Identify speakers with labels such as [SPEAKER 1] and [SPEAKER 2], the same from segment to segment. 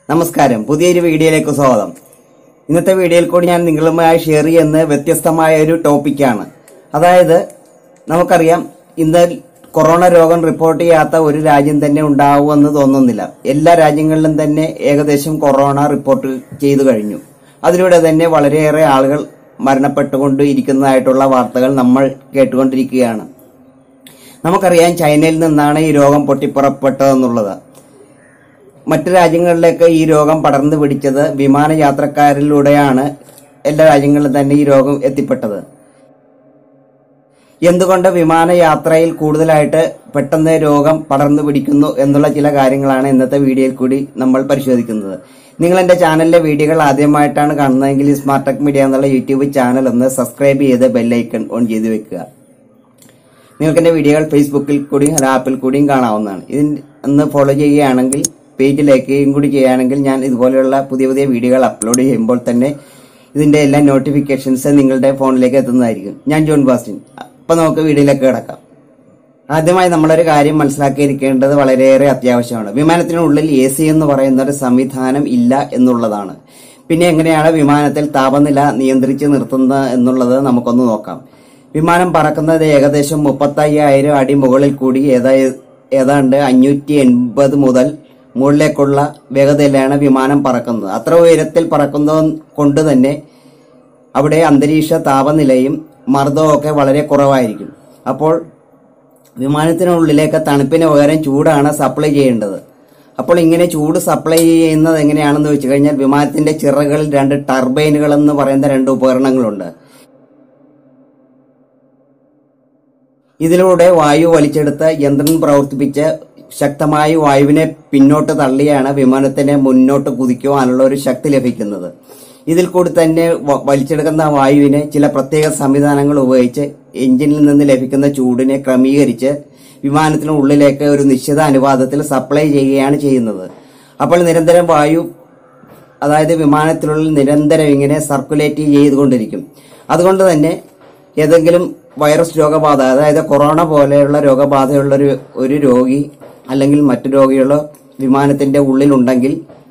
[SPEAKER 1] നമസ്കാരം പുതിയൊരു വീഡിയോയിലേക്ക് സ്വാഗതം ഇന്നത്തെ വീഡിയോയിൽ കൂടി ഞാൻ നിങ്ങളുമായി ഷെയർ ചെയ്യുന്ന വ്യത്യസ്തമായ ഒരു ടോപ്പിക്കാണ് അതായത് നമുക്കറിയാം ഇന്ന് കൊറോണ രോഗം റിപ്പോർട്ട് ചെയ്യാത്ത ഒരു രാജ്യം തന്നെ ഉണ്ടാവുമെന്ന് തോന്നുന്നില്ല എല്ലാ രാജ്യങ്ങളിലും തന്നെ ഏകദേശം കൊറോണ റിപ്പോർട്ട് ചെയ്തു കഴിഞ്ഞു അതിലൂടെ തന്നെ വളരെയേറെ ആളുകൾ മരണപ്പെട്ടുകൊണ്ട് ഇരിക്കുന്നതായിട്ടുള്ള വാർത്തകൾ നമ്മൾ കേട്ടുകൊണ്ടിരിക്കുകയാണ് നമുക്കറിയാം ചൈനയിൽ നിന്നാണ് ഈ രോഗം പൊട്ടിപ്പുറപ്പെട്ടതെന്നുള്ളത് മറ്റു രാജ്യങ്ങളിലേക്ക് ഈ രോഗം പടർന്നു പിടിച്ചത് വിമാനയാത്രക്കാരിലൂടെയാണ് എല്ലാ രാജ്യങ്ങളിലും തന്നെ ഈ രോഗം എത്തിപ്പെട്ടത് എന്തുകൊണ്ട് വിമാനയാത്രയിൽ കൂടുതലായിട്ട് പെട്ടെന്ന് രോഗം പടർന്നു പിടിക്കുന്നു എന്നുള്ള ചില കാര്യങ്ങളാണ് ഇന്നത്തെ വീഡിയോയിൽ കൂടി നമ്മൾ പരിശോധിക്കുന്നത് നിങ്ങൾ എന്റെ ചാനലിലെ വീഡിയോകൾ ആദ്യമായിട്ടാണ് കാണുന്നതെങ്കിൽ ഈ സ്മാർട്ട് ടെക് മീഡിയ എന്നുള്ള യൂട്യൂബ് ചാനൽ ഒന്ന് സബ്സ്ക്രൈബ് ചെയ്ത് ബെല്ലൈക്കൺ ഓൺ ചെയ്ത് വെക്കുക നിങ്ങൾക്ക് എന്റെ വീഡിയോകൾ ഫേസ്ബുക്കിൽ കൂടിയും ആപ്പിൽ കൂടിയും കാണാവുന്നതാണ് ഇതിന് ഒന്ന് ഫോളോ ചെയ്യുകയാണെങ്കിൽ പേജ് ലൈക്കുകയും കൂടി ചെയ്യുകയാണെങ്കിൽ ഞാൻ ഇതുപോലെയുള്ള പുതിയ പുതിയ വീഡിയോകൾ അപ്ലോഡ് ചെയ്യുമ്പോൾ തന്നെ ഇതിന്റെ എല്ലാ നോട്ടിഫിക്കേഷൻസ് നിങ്ങളുടെ ഫോണിലേക്ക് എത്തുന്നതായിരിക്കും ഞാൻ ജോൺ ബാസ്റ്റിൻ അപ്പൊ നമുക്ക് വീഡിയോയിലേക്ക് കിടക്കാം ആദ്യമായി നമ്മളൊരു കാര്യം മനസ്സിലാക്കിയിരിക്കേണ്ടത് വളരെയേറെ അത്യാവശ്യമാണ് വിമാനത്തിനുള്ളിൽ എ സി എന്ന് പറയുന്ന ഒരു സംവിധാനം ഇല്ല എന്നുള്ളതാണ് പിന്നെ എങ്ങനെയാണ് വിമാനത്തിൽ താപനില നിയന്ത്രിച്ച് നിർത്തുന്നത് എന്നുള്ളത് നമുക്കൊന്ന് നോക്കാം വിമാനം പറക്കുന്നത് ഏകദേശം മുപ്പത്തയ്യായിരം അടി മുകളിൽ കൂടി ഏതാ- ഏതാണ്ട് അഞ്ഞൂറ്റി എൺപത് മുതൽ മുകളിലേക്കുള്ള വേഗതയിലാണ് വിമാനം പറക്കുന്നത് അത്ര ഉയരത്തിൽ പറക്കുന്നത് കൊണ്ട് തന്നെ അവിടെ അന്തരീക്ഷ താപനിലയും മർദ്ദവും ഒക്കെ വളരെ കുറവായിരിക്കും അപ്പോൾ വിമാനത്തിനുള്ളിലേക്ക് തണുപ്പിന് പകരം ചൂടാണ് സപ്ലൈ ചെയ്യേണ്ടത് അപ്പോൾ ഇങ്ങനെ ചൂട് സപ്ലൈ ചെയ്യുന്നത് എങ്ങനെയാണെന്ന് വെച്ച് കഴിഞ്ഞാൽ വിമാനത്തിന്റെ ചിറകളിൽ രണ്ട് ടർബൈനുകൾ എന്ന് പറയുന്ന രണ്ട് ഉപകരണങ്ങളുണ്ട് ഇതിലൂടെ വായു വലിച്ചെടുത്ത് യന്ത്രം പ്രവർത്തിപ്പിച്ച് ശക്തമായ വായുവിനെ പിന്നോട്ട് തള്ളിയാണ് വിമാനത്തിനെ മുന്നോട്ട് കുതിക്കുവാനുള്ള ഒരു ശക്തി ലഭിക്കുന്നത് ഇതിൽ കൂടി തന്നെ വ- വലിച്ചെടുക്കുന്ന വായുവിനെ ചില പ്രത്യേക സംവിധാനങ്ങൾ ഉപയോഗിച്ച് എഞ്ചിനിൽ നിന്ന് ലഭിക്കുന്ന ചൂടിനെ ക്രമീകരിച്ച് വിമാനത്തിനുള്ളിലേക്ക് ഒരു നിശ്ചിത അനുപാതത്തിൽ സപ്ലൈ ചെയ്യുകയാണ് ചെയ്യുന്നത് അപ്പോൾ നിരന്തരം വായു അതായത് വിമാനത്തിനുള്ളിൽ നിരന്തരം ഇങ്ങനെ സർക്കുലേറ്റ് ചെയ്തുകൊണ്ടിരിക്കും അതുകൊണ്ട് തന്നെ ഏതെങ്കിലും വൈറസ് രോഗബാധ അതായത് കൊറോണ പോലെയുള്ള രോഗബാധയുള്ള ഒരു ഒരു രോഗി അല്ലെങ്കിൽ മറ്റു രോഗികൾ വിമാനത്തിന്റെ ഉള്ളിലുണ്ടെങ്കിൽ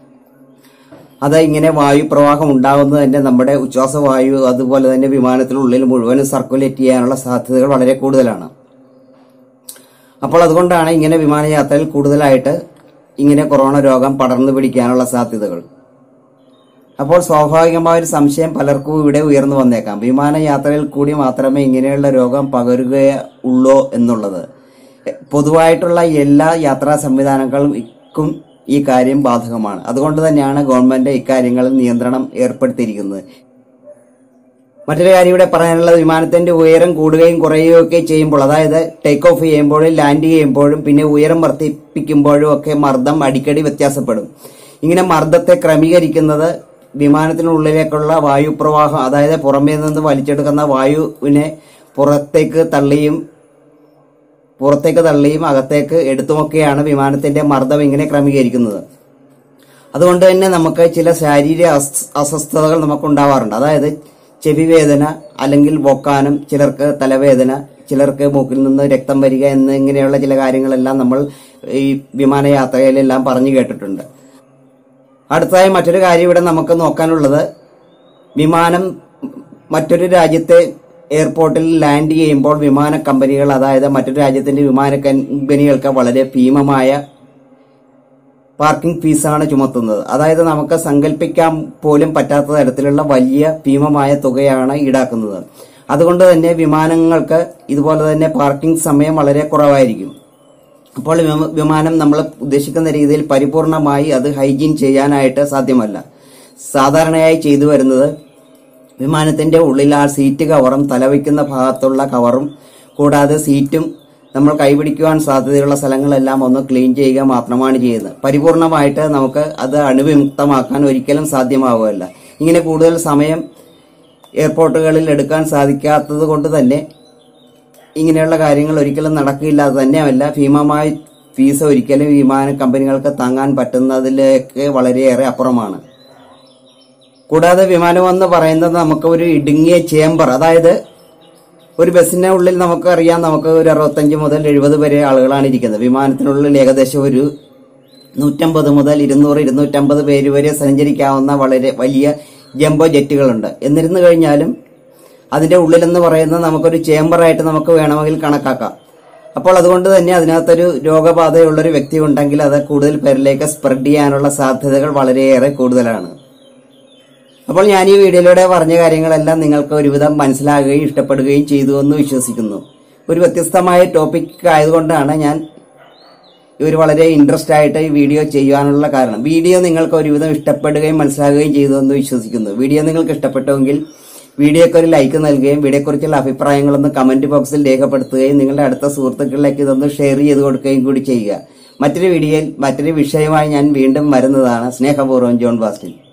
[SPEAKER 1] അത് ഇങ്ങനെ വായു പ്രവാഹം ഉണ്ടാകുന്നത് തന്നെ നമ്മുടെ ഉച്ഛ്വാസവായു അതുപോലെ തന്നെ വിമാനത്തിനുള്ളിൽ മുഴുവനും സർക്കുലേറ്റ് ചെയ്യാനുള്ള സാധ്യതകൾ വളരെ കൂടുതലാണ് അപ്പോൾ അതുകൊണ്ടാണ് ഇങ്ങനെ വിമാനയാത്രയിൽ കൂടുതലായിട്ട് ഇങ്ങനെ കൊറോണ രോഗം പടർന്നു പിടിക്കാനുള്ള സാധ്യതകൾ അപ്പോൾ സ്വാഭാവികമായ ഒരു സംശയം പലർക്കും ഇവിടെ ഉയർന്നു വന്നേക്കാം വിമാനയാത്രയിൽ കൂടി മാത്രമേ ഇങ്ങനെയുള്ള രോഗം പകരുകയുള്ളൂ എന്നുള്ളത് പൊതുവായിട്ടുള്ള എല്ലാ യാത്രാ സംവിധാനങ്ങൾക്കും ഈ കാര്യം ബാധകമാണ് അതുകൊണ്ട് തന്നെയാണ് ഗവൺമെന്റ് ഇക്കാര്യങ്ങളിൽ നിയന്ത്രണം ഏർപ്പെടുത്തിയിരിക്കുന്നത് മറ്റൊരു കാര്യം ഇവിടെ പറയാനുള്ളത് വിമാനത്തിന്റെ ഉയരം കൂടുകയും കുറയുകയും ഒക്കെ ചെയ്യുമ്പോൾ അതായത് ടേക്ക് ഓഫ് ചെയ്യുമ്പോഴും ലാൻഡ് ചെയ്യുമ്പോഴും പിന്നെ ഉയരം വർദ്ധിപ്പിക്കുമ്പോഴും ഒക്കെ മർദ്ദം അടിക്കടി വ്യത്യാസപ്പെടും ഇങ്ങനെ മർദ്ദത്തെ ക്രമീകരിക്കുന്നത് വിമാനത്തിനുള്ളിലേക്കുള്ള വായുപ്രവാഹം അതായത് പുറമേ നിന്ന് വലിച്ചെടുക്കുന്ന വായുവിനെ പുറത്തേക്ക് തള്ളിയും പുറത്തേക്ക് തള്ളിയും അകത്തേക്ക് എടുത്തുമൊക്കെയാണ് വിമാനത്തിന്റെ മർദ്ദം ഇങ്ങനെ ക്രമീകരിക്കുന്നത് അതുകൊണ്ട് തന്നെ നമുക്ക് ചില ശാരീരിക അസ്- അസ്വസ്ഥതകൾ നമുക്ക് ഉണ്ടാവാറുണ്ട് അതായത് ചെവി വേദന അല്ലെങ്കിൽ പൊക്കാനം ചിലർക്ക് തലവേദന ചിലർക്ക് മൂക്കിൽ നിന്ന് രക്തം വരിക എന്നിങ്ങനെയുള്ള ചില കാര്യങ്ങളെല്ലാം നമ്മൾ ഈ വിമാനയാത്രയിലെല്ലാം പറഞ്ഞു കേട്ടിട്ടുണ്ട് അടുത്തതായി മറ്റൊരു കാര്യം ഇവിടെ നമുക്ക് നോക്കാനുള്ളത് വിമാനം മറ്റൊരു രാജ്യത്തെ എയർപോർട്ടിൽ ലാൻഡ് ചെയ്യുമ്പോൾ വിമാന കമ്പനികൾ അതായത് മറ്റൊരു രാജ്യത്തിന്റെ വിമാന കമ്പനികൾക്ക് വളരെ ഭീമമായ പാർക്കിംഗ് ഫീസാണ് ചുമത്തുന്നത് അതായത് നമുക്ക് സങ്കല്പിക്കാൻ പോലും പറ്റാത്ത തരത്തിലുള്ള വലിയ ഭീമമായ തുകയാണ് ഈടാക്കുന്നത് അതുകൊണ്ട് തന്നെ വിമാനങ്ങൾക്ക് ഇതുപോലെ തന്നെ പാർക്കിംഗ് സമയം വളരെ കുറവായിരിക്കും അപ്പോൾ വിമ- വിമാനം നമ്മൾ ഉദ്ദേശിക്കുന്ന രീതിയിൽ പരിപൂർണമായി അത് ഹൈജീൻ ചെയ്യാനായിട്ട് സാധ്യമല്ല സാധാരണയായി ചെയ്തു വരുന്നത് വിമാനത്തിന്റെ ഉള്ളിൽ ആ സീറ്റ് കവറും തലവയ്ക്കുന്ന ഭാഗത്തുള്ള കവറും കൂടാതെ സീറ്റും നമ്മൾ കൈപിടിക്കുവാൻ സാധ്യതയുള്ള സ്ഥലങ്ങളെല്ലാം ഒന്ന് ക്ലീൻ ചെയ്യുക മാത്രമാണ് ചെയ്യുന്നത് പരിപൂർണമായിട്ട് നമുക്ക് അത് അണുവിമുക്തമാക്കാൻ ഒരിക്കലും സാധ്യമാവുകയല്ല ഇങ്ങനെ കൂടുതൽ സമയം എയർപോർട്ടുകളിൽ എടുക്കാൻ സാധിക്കാത്തത് കൊണ്ട് തന്നെ ഇങ്ങനെയുള്ള കാര്യങ്ങൾ ഒരിക്കലും നടക്കില്ല അത് തന്നെയല്ല ഭീമമായ ഫീസ് ഒരിക്കലും വിമാന കമ്പനികൾക്ക് താങ്ങാൻ പറ്റുന്നതിലേക്ക് വളരെയേറെ അപ്പുറമാണ് കൂടാതെ വിമാനം എന്ന് പറയുന്നത് നമുക്ക് ഒരു ഇടുങ്ങിയ ചേംബർ അതായത് ഒരു ബസ്സിന്റെ ഉള്ളിൽ നമുക്കറിയാം നമുക്ക് ഒരു അറുപത്തഞ്ച് മുതൽ എഴുപത് വരെ ആളുകളാണ് ഇരിക്കുന്നത് വിമാനത്തിനുള്ളിൽ ഏകദേശം ഒരു നൂറ്റമ്പത് മുതൽ ഇരുന്നൂറ് ഇരുന്നൂറ്റമ്പത് പേര് വരെ സഞ്ചരിക്കാവുന്ന വളരെ വലിയ ജംബോ ജെറ്റുകളുണ്ട് എന്നിരുന്നു കഴിഞ്ഞാലും അതിന്റെ ഉള്ളിലെന്ന് പറയുന്നത് നമുക്കൊരു ചേംബറായിട്ട് നമുക്ക് വേണമെങ്കിൽ കണക്കാക്കാം അപ്പോൾ അതുകൊണ്ട് തന്നെ അതിനകത്തൊരു രോഗബാധയുള്ളൊരു വ്യക്തി ഉണ്ടെങ്കിൽ അത് കൂടുതൽ പേരിലേക്ക് സ്പ്രെഡ് ചെയ്യാനുള്ള സാധ്യതകൾ വളരെയേറെ കൂടുതലാണ് അപ്പോൾ ഞാൻ ഈ വീഡിയോയിലൂടെ പറഞ്ഞ കാര്യങ്ങളെല്ലാം നിങ്ങൾക്ക് ഒരുവിധം മനസ്സിലാകുകയും ഇഷ്ടപ്പെടുകയും ചെയ്തു എന്ന് വിശ്വസിക്കുന്നു ഒരു വ്യത്യസ്തമായ ടോപ്പിക് ആയതുകൊണ്ടാണ് ഞാൻ ഇവർ വളരെ ഇൻട്രസ്റ്റ് ആയിട്ട് ഈ വീഡിയോ ചെയ്യാനുള്ള കാരണം വീഡിയോ നിങ്ങൾക്ക് ഒരുവിധം ഇഷ്ടപ്പെടുകയും മനസ്സിലാകുകയും ചെയ്തു എന്ന് വിശ്വസിക്കുന്നു വീഡിയോ നിങ്ങൾക്ക് ഇഷ്ടപ്പെട്ടുവെങ്കിൽ വീഡിയോക്ക് ഒരു ലൈക്ക് നൽകുകയും വീഡിയോയെക്കുറിച്ചുള്ള അഭിപ്രായങ്ങളൊന്ന് കമന്റ് ബോക്സിൽ രേഖപ്പെടുത്തുകയും നിങ്ങളുടെ അടുത്ത സുഹൃത്തുക്കളിലേക്ക് ഇതൊന്ന് ഷെയർ ചെയ്ത് കൊടുക്കുകയും കൂടി ചെയ്യുക മറ്റൊരു വീഡിയോയിൽ മറ്റൊരു വിഷയമായി ഞാൻ വീണ്ടും വരുന്നതാണ് സ്നേഹപൂർവ്വം ജോൺ ബാസ്റ്റിൻ